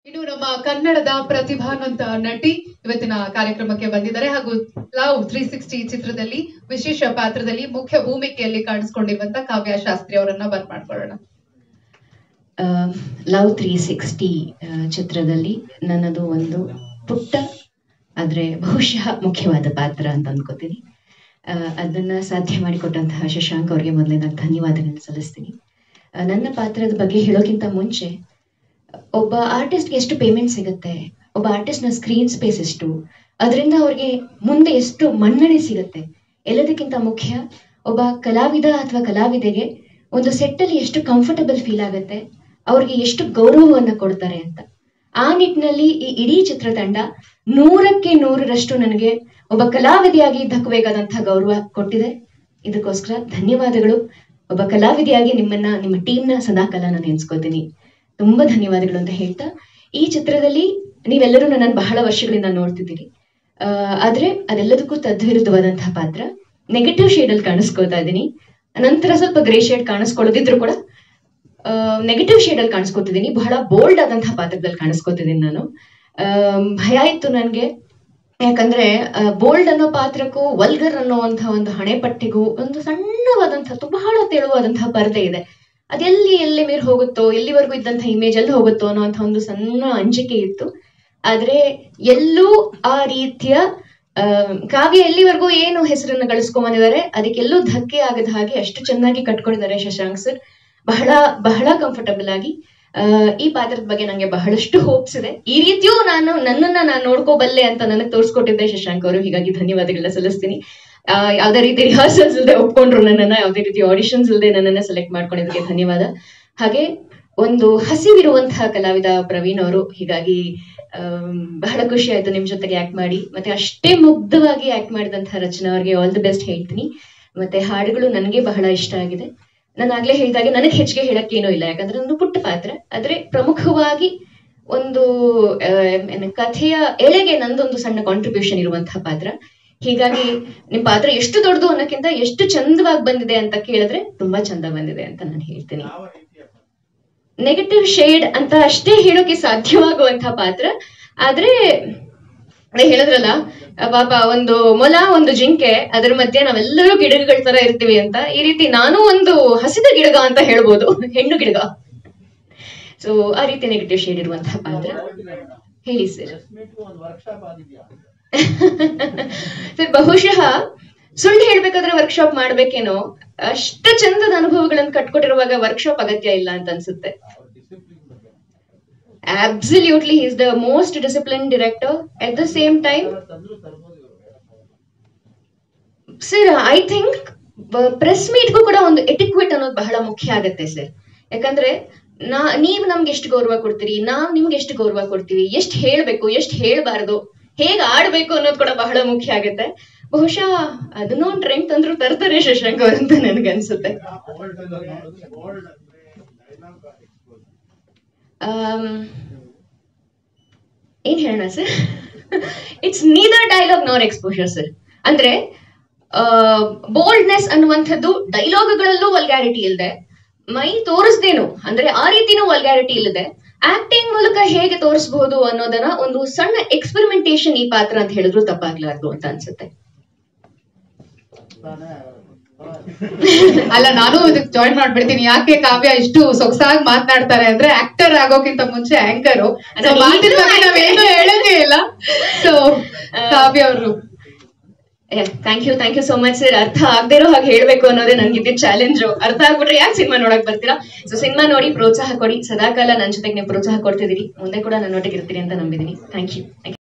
ಇನ್ನು ನಮ್ಮ ಕನ್ನಡದ ಪ್ರತಿಭಾನ್ವಂತ ನಟಿ ಇವತ್ತಿನ ಕಾರ್ಯಕ್ರಮಕ್ಕೆ ಬಂದಿದ್ದಾರೆ ಹಾಗೂ ಲವ್ ತ್ರೀ ಸಿಕ್ಸ್ಟಿ ಚಿತ್ರದಲ್ಲಿ ವಿಶೇಷ ಪಾತ್ರದಲ್ಲಿ ಮುಖ್ಯ ಭೂಮಿಕೆಯಲ್ಲಿ ಕಾಣಿಸ್ಕೊಂಡಿರುವಂತ ಕಾವ್ಯ ಶಾಸ್ತ್ರಿ ಅವರನ್ನ ಬಂದ್ ಮಾಡ್ಕೊಳ್ಳೋಣ ಲವ್ ತ್ರೀ ಸಿಕ್ಸ್ಟಿ ಚಿತ್ರದಲ್ಲಿ ನನ್ನದು ಒಂದು ಪುಟ್ಟ ಆದರೆ ಬಹುಶಃ ಮುಖ್ಯವಾದ ಪಾತ್ರ ಅಂತ ಅಂದ್ಕೋತೀನಿ ಆ, ಅದನ್ನ ಸಾಧ್ಯ ಮಾಡಿಕೊಟ್ಟಂತಹ ಶಶಾಂಕ್ ಅವರಿಗೆ ಮೊದಲೇ ನಾನು ಧನ್ಯವಾದಗಳನ್ನು ಸಲ್ಲಿಸ್ತೀನಿ ಆ, ನನ್ನ ಪಾತ್ರದ ಬಗ್ಗೆ ಹೇಳೋಕ್ಕಿಂತ ಮುಂಚೆ ಒಬ್ಬ ಆರ್ಟಿಸ್ಟ್ಗೆ ಎಷ್ಟು ಪೇಮೆಂಟ್ ಸಿಗುತ್ತೆ ಒಬ್ಬ ಆರ್ಟಿಸ್ಟ್ನ ಸ್ಕ್ರೀನ್ ಸ್ಪೇಸ್ ಎಷ್ಟು ಅದರಿಂದ ಅವ್ರಿಗೆ ಮುಂದೆ ಎಷ್ಟು ಮನ್ನಣೆ ಸಿಗುತ್ತೆ ಎಲ್ಲದಕ್ಕಿಂತ ಮುಖ್ಯ ಒಬ್ಬ ಕಲಾವಿದ ಅಥವಾ ಕಲಾವಿದೆಗೆ ಒಂದು ಸೆಟ್ಟಲ್ಲಿ ಎಷ್ಟು ಕಂಫರ್ಟಬಲ್ ಫೀಲ್ ಆಗುತ್ತೆ ಅವ್ರಿಗೆ ಎಷ್ಟು ಗೌರವವನ್ನ ಕೊಡ್ತಾರೆ ಅಂತ ಆ ನಿಟ್ಟಿನಲ್ಲಿ ಈ ಇಡೀ ಚಿತ್ರತಂಡ ನೂರಕ್ಕೆ ನೂರರಷ್ಟು ನನಗೆ ಒಬ್ಬ ಕಲಾವಿದೆಯಾಗಿ ದಕ್ಕಬೇಕಾದಂತಹ ಗೌರವ ಕೊಟ್ಟಿದೆ ಇದಕ್ಕೋಸ್ಕರ ಧನ್ಯವಾದಗಳು ಒಬ್ಬ ಕಲಾವಿದೆಯಾಗಿ ನಿಮ್ಮನ್ನ ನಿಮ್ಮ ಟೀಮ್ನ ಸದಾಕಾಲ ನಾನು ನೆನ್ಸ್ಕೋತೀನಿ ತುಂಬಾ ಧನ್ಯವಾದಗಳು ಅಂತ ಹೇಳ್ತಾ ಈ ಚಿತ್ರದಲ್ಲಿ ನೀವೆಲ್ಲರೂ ನನ್ನನ್ನು ಬಹಳ ವರ್ಷಗಳಿಂದ ನೋಡ್ತಿದ್ದೀರಿ ಆ, ಆದ್ರೆ ಅದೆಲ್ಲದಕ್ಕೂ ತದ್ವಿರುದ್ಧವಾದಂತಹ ಪಾತ್ರ ನೆಗೆಟಿವ್ ಶೇಡ್ ಅಲ್ಲಿ ಕಾಣಿಸ್ಕೋತಾ ಇದ್ದೀನಿ ನಂತರ ಸ್ವಲ್ಪ ಗ್ರೇ ಶೇಡ್ ಕಾಣಿಸ್ಕೊಳ್ಳೋದಿದ್ರು ಕೂಡ ನೆಗೆಟಿವ್ ಶೇಡ್ ಅಲ್ಲಿ ಕಾಣಿಸ್ಕೊತಿದ್ದೀನಿ ಬಹಳ ಬೋಲ್ಡ್ ಆದಂತಹ ಪಾತ್ರದಲ್ಲಿ ಕಾಣಿಸ್ಕೊತಿದ್ದೀನಿ ನಾನು ಆ, ಭಯ ಇತ್ತು ನನಗೆ ಯಾಕಂದ್ರೆ ಬೋಲ್ಡ್ ಅನ್ನೋ ಪಾತ್ರಕ್ಕೂ ವಲ್ಗರ್ ಅನ್ನೋವಂತಹ ಒಂದು ಹಣೆಪಟ್ಟಿಗೂ ಒಂದು ಸಣ್ಣವಾದಂತಹ ಬಹಳ ತೆಳುವಾದಂತಹ ಪರದೆ ಇದೆ ಅದೆಲ್ಲಿ ಎಲ್ಲಿ ಮೀರಿ ಹೋಗುತ್ತೋ ಎಲ್ಲಿವರೆಗೂ ಇದ್ದಂತಹ ಇಮೇಜ್ ಎಲ್ಲಿ ಹೋಗುತ್ತೋ ಅನ್ನೋಂಥ ಒಂದು ಸಣ್ಣ ಅಂಜಿಕೆ ಇತ್ತು ಆದ್ರೆ ಎಲ್ಲೂ ಆ ರೀತಿಯ ಆ, ಕಾವ್ಯ ಎಲ್ಲಿವರೆಗೂ ಏನು ಹೆಸರನ್ನ ಗಳಿಸ್ಕೊಂಬಂದಿದ್ದಾರೆ ಅದಕ್ಕೆಲ್ಲೂ ಧಕ್ಕೆ ಆಗದ ಹಾಗೆ ಅಷ್ಟು ಚೆನ್ನಾಗಿ ಕಟ್ಕೊಂಡಿದ್ದಾರೆ ಶಶಾಂಕ್ ಸರ್ ಬಹಳ ಬಹಳ ಕಂಫರ್ಟಬಲ್ ಆಗಿ ಆ, ಈ ಪಾತ್ರದ ಬಗ್ಗೆ ನಂಗೆ ಬಹಳಷ್ಟು ಹೋಪ್ಸ್ ಇದೆ ಈ ರೀತಿಯೂ ನಾನು ನನ್ನನ್ನ ನಾನು ನೋಡ್ಕೋಬಲ್ಲೆ ಅಂತ ನನಗೆ ತೋರಿಸ್ಕೊಟ್ಟಿದ್ದೆ ಶಶಾಂಕ್ ಅವರು ಹೀಗಾಗಿ ಧನ್ಯವಾದಗಳನ್ನ ಸಲ್ಲಿಸ್ತೀನಿ ಆ, ಯಾವ್ದೇ ರೀತಿ ರಿಹರ್ಸಲ್ಸ್ ಇಲ್ಲದೆ ಒಪ್ಕೊಂಡ್ರು ನನ್ನನ್ನ ಯಾವ್ದೇ ರೀತಿ ಆಡಿಷನ್ಸ್ ಇಲ್ಲದೆ ನನ್ನನ್ನ ಸೆಲೆಕ್ಟ್ ಮಾಡ್ಕೊಂಡಿದ್ದಕ್ಕೆ ಧನ್ಯವಾದ ಹಾಗೆ ಒಂದು ಹಸಿವಿರುವಂತಹ ಕಲಾವಿದ ಪ್ರವೀಣ್ ಅವರು ಹೀಗಾಗಿ ಆಮ್, ಬಹಳ ಖುಷಿ ಆಯ್ತು ನಿಮ್ ಜೊತೆಗೆ ಆಕ್ಟ್ ಮಾಡಿ ಮತ್ತೆ ಅಷ್ಟೇ ಮುಗ್ಧವಾಗಿ ಆಕ್ಟ್ ಮಾಡಿದಂತಹ ರಚನಾ ಅವ್ರಿಗೆ ಆಲ್ ದಿ ಬೆಸ್ಟ್ ಹೇಳ್ತೀನಿ ಮತ್ತೆ ಹಾಡುಗಳು ನನಗೆ ಬಹಳ ಇಷ್ಟ ಆಗಿದೆ ನಾನು ಆಗ್ಲೇ ಹೇಳಿದಾಗೆ ನನಗೆ ಹೆಚ್ಚಿಗೆ ಹೇಳಕ್ ಏನೂ ಇಲ್ಲ ಯಾಕಂದ್ರೆ ಒಂದು ಪುಟ್ಟ ಪಾತ್ರ ಆದ್ರೆ ಪ್ರಮುಖವಾಗಿ ಒಂದು ಆ, ಏನು ಕಥೆಯ ಎಳೆಗೆ ನಂದೊಂದು ಸಣ್ಣ ಕಾಂಟ್ರಿಬ್ಯೂಷನ್ ಇರುವಂತಹ ಪಾತ್ರ ಹೀಗಾಗಿ ನಿಮ್ ಪಾತ್ರ ಎಷ್ಟು ದೊಡ್ಡದು ಅನ್ನೋಕ್ಕಿಂತ ಎಷ್ಟು ಚಂದವಾಗಿ ಬಂದಿದೆ ಅಂತ ಕೇಳಿದ್ರೆ ತುಂಬಾ ಚಂದ ಬಂದಿದೆ ಅಂತ ನಾನು ಹೇಳ್ತೀನಿ ನೆಗೆಟಿವ್ ಶೇಡ್ ಅಂತ ಅಷ್ಟೇ ಹೇಳೋಕೆ ಸಾಧ್ಯವಾಗುವಂತಹ ಪಾತ್ರ ಆದ್ರೆ ಅದೇ ಹೇಳಿದ್ರಲ್ಲ ಆ ಪಾಪ ಒಂದು ಮೊಲ ಒಂದು ಜಿಂಕೆ ಅದ್ರ ಮಧ್ಯೆ ನಾವೆಲ್ಲರೂ ಗಿಡಗಳ ತರ ಇರ್ತೀವಿ ಅಂತ ಈ ರೀತಿ ನಾನು ಒಂದು ಹಸಿದ ಗಿಡಗ ಅಂತ ಹೇಳ್ಬೋದು ಹೆಣ್ಣು ಗಿಡಗ ಸೊ ಆ ರೀತಿ ನೆಗೆಟಿವ್ ಶೇಡ್ ಇರುವಂತಹ ಪಾತ್ರ ಹೇಳಿ ಸರ್ ಸರ್ ಬಹುಶಃ ಸುಳ್ಳು ಹೇಳ್ಬೇಕಾದ್ರೆ ವರ್ಕ್ಶಾಪ್ ಮಾಡ್ಬೇಕೇನೋ ಅಷ್ಟು ಚಂದದ ಅನುಭವಗಳನ್ನು ಕಟ್ಕೊಟ್ಟಿರುವಾಗ ವರ್ಕ್ಶಾಪ್ ಅಗತ್ಯ ಇಲ್ಲ ಅಂತ ಅನ್ಸುತ್ತೆ absolutely is the most discipline director at the same time sir I think press ಮೀಟ್ಗೂ ಕೂಡ ಒಂದು ಎಟಿಕ್ವೇಟ್ ಅನ್ನೋದು ಬಹಳ ಮುಖ್ಯ ಆಗತ್ತೆ ಸರ್ ಯಾಕಂದ್ರೆ ನಾ ನೀವ್ ನಮ್ಗೆ ಎಷ್ಟು ಗೌರವ ಕೊಡ್ತೀರಿ ನಾವ್ ನಿಮ್ಗೆ ಎಷ್ಟು ಗೌರವ ಕೊಡ್ತೀವಿ ಎಷ್ಟು ಹೇಳ್ಬೇಕು ಎಷ್ಟು ಹೇಳ್ಬಾರ್ದು ಹೇಗ್ ಆಡ್ಬೇಕು ಅನ್ನೋದು ಕೂಡ ಬಹಳ ಮುಖ್ಯ ಆಗತ್ತೆ ಬಹುಶಃ ಅದನ್ನೂ ಒಂದು ಟ್ರೆಂಡ್ ತಂದ್ರು ತರ್ತಾರೆ ಶಶಾಂಕ್ ಅವ್ರು ಅಂತ ನನ್ಗನ್ಸುತ್ತೆ ಆಮ್, ಏನ್ ಹೇಳೋಣ sir it's neither dialogue nor exposure sir ಅಂದ್ರೆ ಬೋಲ್ಡ್ನೆಸ್ ಅನ್ನುವಂಥದ್ದು ಡೈಲಾಗ್ಗಳಲ್ಲೂ ವಲ್ಗ್ಯಾರಿಟಿ ಇಲ್ಲದೆ ಮೈ ತೋರಿಸ್ದೇನು ಅಂದ್ರೆ ಆ ರೀತಿನೂ ವಲ್ಗ್ಯಾರಿಟಿ ಇಲ್ಲದೆ ಆಕ್ಟಿಂಗ್ ಮೂಲಕ ಹೇಗೆ ತೋರಿಸಬಹುದು ಅನ್ನೋದನ್ನ ಒಂದು ಸಣ್ಣ ಎಕ್ಸ್ಪೆರಿಮೆಂಟೇಶನ್ ಈ ಪಾತ್ರ ಅಂತ ಹೇಳಿದ್ರು ತಪ್ಪಾಗ್ಲಾರ್ದು ಅಂತ ಅನ್ಸುತ್ತೆ ಅಲ್ಲ ನಾನು ಇದಕ್ಕೆ ಜಾಯಿನ್ ಮಾಡ್ಬಿಡ್ತೀನಿ ಯಾಕೆ ಕಾವ್ಯ ಇಷ್ಟು ಸೊಗಸಾಗಿ ಮಾತನಾಡ್ತಾರೆ ಅಂದ್ರೆ ಆಕ್ಟರ್ ಆಗೋಕ್ಕಿಂತ ಮುಂಚೆ ಆಂಕರ್ ಅಲ್ಲ, ಮಾತಿನ ಈಗ್ಲೂ ಬಗ್ಗೆ ನಾವೇನು actor. ಹೇಳೋದೇ ಇಲ್ಲ ಸೊ ಕಾವ್ಯ ಅವರು thank you thank you so much sir ಅರ್ಥ ಆಗದೆ ಇರೋ ಹಾಗೆ ಹೇಳ್ಬೇಕು ಅನ್ನೋದೇ ನನ್ಗಿದ್ದ ಚಾಲೆಂಜ್ ಅರ್ಥ ಆಗ್ಬಿಟ್ರೆ ಯಾಕೆ ಸಿನಿಮಾ ನೋಡಕ್ ಬರ್ತೀರಾ ಸೊ ಸಿನಿಮಾ ನೋಡಿ ಪ್ರೋತ್ಸಾಹ ಕೊಡಿ ಸದಾಕಾಲ ನನ್ನ ಜೊತೆಗೆ ನೀವು ಪ್ರೋತ್ಸಾಹ ಕೊಡ್ತಿದ್ದೀರಿ ಮುಂದೆ ಕೂಡ ನನ್ನೊಟ್ಟಿಗೆ ಇರ್ತೀರಿ ಅಂತ ನಂಬಿದ್ದೀನಿ ಥ್ಯಾಂಕ್ ಯು